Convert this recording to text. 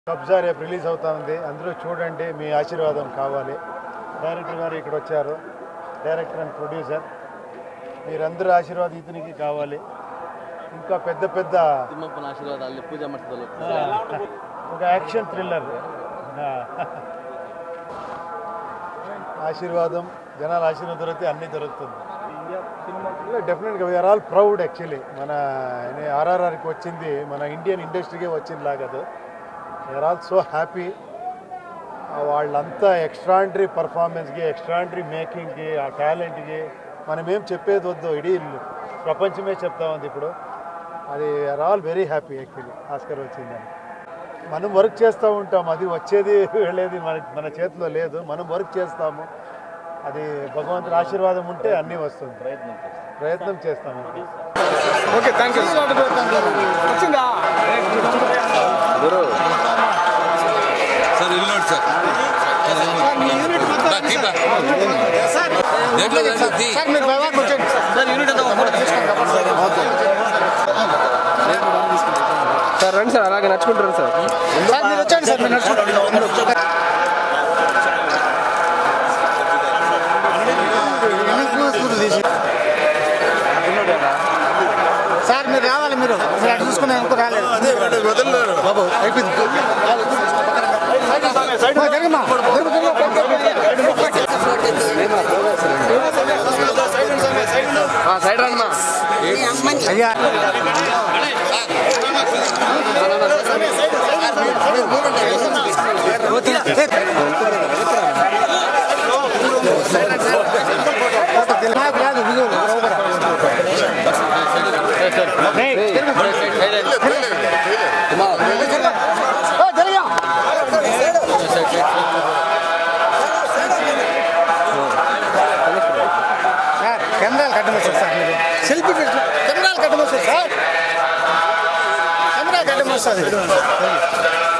కబ్జా రేపు రిలీజ్ అవుతా ఉంది అందరూ చూడండి మీ ఆశీర్వాదం కావాలి డైరెక్టర్ గారు ఇక్కడ వచ్చారు డైరెక్టర్ అండ్ ప్రొడ్యూసర్ మీరందరూ ఆశీర్వాదం ఇతనికి కావాలి ఇంకా పెద్ద పెద్ద ತಿಮ್ಮಪ್ಪನ ಆಶೀರ್ವಾದ ಅಲ್ಲಿ ಪೂಜೆ ಮಾಡ್ತಿದ್ದಲ್ಲ ఒక యాక్షన్ థ్రిల్లర్ ఆశీర్వాదం జనాల ఆశీర్వాదం దొరికితే అన్నీ దొరుకుతుంది డెఫినెట్గా వీఆర్ ఆల్ ప్రౌడ్ యాక్చువల్లీ మన ఆర్ఆర్ఆర్కి వచ్చింది మన ఇండియన్ ఇండస్ట్రీకే వచ్చింది లాగదు వీఆర్ ఆల్ సో హ్యాపీ వాళ్ళంతా ఎక్స్ట్రాండరీ పర్ఫార్మెన్స్కి ఎక్స్ట్రాండరీ మేకింగ్కి ఆ టాలెంట్కి మనం ఏం చెప్పేది వద్దు ఇడీ ప్రపంచమే చెప్తా ఉంది ఇప్పుడు అది are all very happy actually Oscar వచ్చిందని మనం వర్క్ చేస్తూ ఉంటాం అది వచ్చేది వెళ్ళేది మన మన చేతిలో లేదు మనం వర్క్ చేస్తాము అది భగవంతుడి ఆశీర్వాదం ఉంటే అన్నీ వస్తుంది ಪ್ರಯತ್ನ ప్రయత్నం చేస్తాము ఓకే థ్యాంక్ యూ వచ్చిందా ಸರ್ ಇಲ್ಲಿ ನೋಡಿ ಸರ್ ಬಾ, ಕೀಪ. ದೇಂట్లో దేంట్లో తీ. సార్ మీరు వైవాకి వచ్చేయండి ಸರ್ ಯೂನಿಟ್ ಅಂತ సార్ రండి సార్ అలాగే నడుచుకుంటారు సార్ సార్ మీరు వచ్చేయండి సార్ మీరు నడుచుకుంటారు సార్ మీరు రావాలి మీరు మీరు అటు చూసుకునే ఇంకో రాలేదు బాబు అయిపోయింది ఓ, జరగమ్మా. జరుగు, జరుగు. ఆ, సైడ్ రండి అయ్యా నాకు రాదు దిగు సార్ కెమెరాలు కట్టమొచ్చారు సార్ మీరు సెల్ఫీ పెట్టి కెమెరాలు కట్టమొచ్చారు సార్ కెమెరా కట్టమొస్తుంది